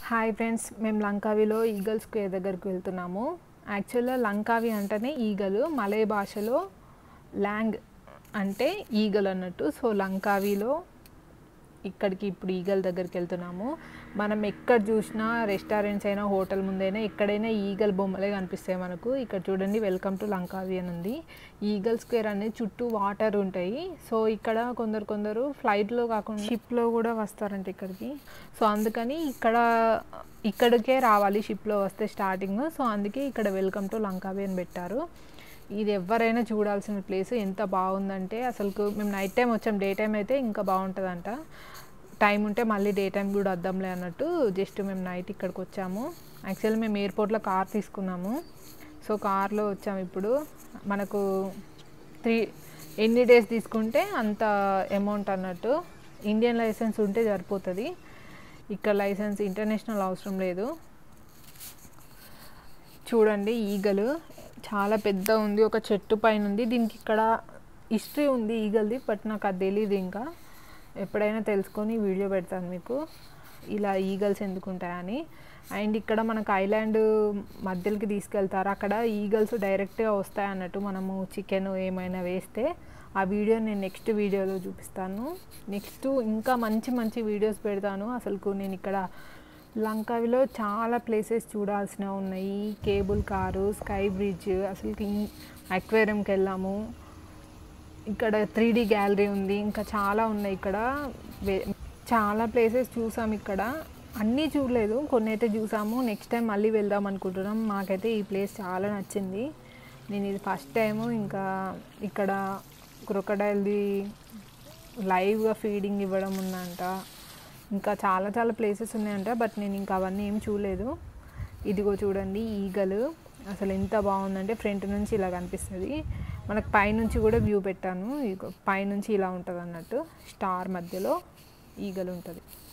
hi friends మేము లంకావిలో eagle square దగ్గరికి వెళ్తున్నాము యాక్చువల్గా లంకావి అంటేనే ఈగలు మలయ భాషలో ల్యాంగ్ అంటే ఈగలు అన్నట్టు సో లంకావిలో ఇక్కడికి ఇప్పుడు ఈగల దగ్గరికి వెళ్తున్నాము మనం ఎక్కడ చూసినా రెస్టారెంట్స్ అయినా హోటల్ ముందైనా ఎక్కడైనా ఈగల్ బొమ్మలే కనిపిస్తాయి మనకు ఇక్కడ చూడండి వెల్కమ్ టు లంకావి అని ఉంది ఈగల్ స్క్వేర్ అనేది చుట్టూ వాటర్ ఉంటాయి సో ఇక్కడ కొందరు కొందరు ఫ్లైట్లో కాకుండా షిప్లో కూడా వస్తారంట ఇక్కడికి సో అందుకని ఇక్కడ ఇక్కడికే రావాలి షిప్లో వస్తే స్టార్టింగ్ సో అందుకే ఇక్కడ వెల్కమ్ టు లంకావి అని పెట్టారు ఇది ఎవరైనా చూడాల్సిన ప్లేస్ ఎంత బాగుందంటే అసలు మేము నైట్ టైం వచ్చాం డే టైం అయితే ఇంకా బాగుంటుందంట టైం ఉంటే మళ్ళీ డే టైం కూడా వద్దాంలే అన్నట్టు జస్ట్ మేము నైట్ ఇక్కడికి వచ్చాము యాక్చువల్లీ మేము ఎయిర్పోర్ట్లో కార్ తీసుకున్నాము సో కార్లో వచ్చాము ఇప్పుడు మనకు త్రీ ఎన్ని డేస్ తీసుకుంటే అంత అమౌంట్ అన్నట్టు ఇండియన్ లైసెన్స్ ఉంటే సరిపోతుంది ఇక్కడ లైసెన్స్ ఇంటర్నేషనల్ అవసరం లేదు చూడండి ఈగలు చాలా పెద్ద ఉంది ఒక చెట్టు పైన ఉంది దీనికి ఇక్కడ హిస్టరీ ఉంది ఈగల్ది బట్ నాకు అది తెలియదు ఇంకా ఎప్పుడైనా తెలుసుకొని వీడియో పెడతాను మీకు ఇలా ఈగల్స్ ఎందుకు ఉంటాయని అండ్ ఇక్కడ మనకు ఐలాండ్ మధ్యలోకి తీసుకెళ్తారు అక్కడ ఈగల్స్ డైరెక్ట్గా వస్తాయి అన్నట్టు మనము చికెన్ ఏమైనా వేస్తే ఆ వీడియో నేను నెక్స్ట్ వీడియోలో చూపిస్తాను నెక్స్ట్ ఇంకా మంచి మంచి వీడియోస్ పెడతాను అసలు నేను ఇక్కడ లంకావిలో చాలా ప్లేసెస్ చూడాల్సినవి ఉన్నాయి కేబుల్ కారు స్కై బ్రిడ్జ్ అసలు అక్వేరియంకి వెళ్ళాము ఇక్కడ త్రీ డి గ్యాలరీ ఉంది ఇంకా చాలా ఉన్నాయి ఇక్కడ వే- చాలా ప్లేసెస్ చూసాం ఇక్కడ అన్నీ చూడలేదు కొన్ని అయితే చూసాము నెక్స్ట్ టైం మళ్ళీ వెళ్దాం అనుకుంటున్నాం మాకైతే ఈ ప్లేస్ చాలా నచ్చింది నేను ఇది ఫస్ట్ టైము ఇంకా ఇక్కడ క్రొకడైల్ది లైవ్గా ఫీడింగ్ ఇవ్వడం ఉందంట ఇంకా చాలా చాలా ప్లేసెస్ ఉన్నాయంట బట్ నేను ఇంకా అవన్నీ ఏం చూడలేదు ఇదిగో చూడండి ఈగలు అసలు ఎంత బాగుందంటే ఫ్రంట్ నుంచి ఇలా కనిపిస్తుంది మనకు పైనుంచి కూడా వ్యూ పెట్టాను ఇదిగో పైనుంచి ఇలా ఉంటుంది అన్నట్టు స్టార్ మధ్యలో ఈగలు ఉంటుంది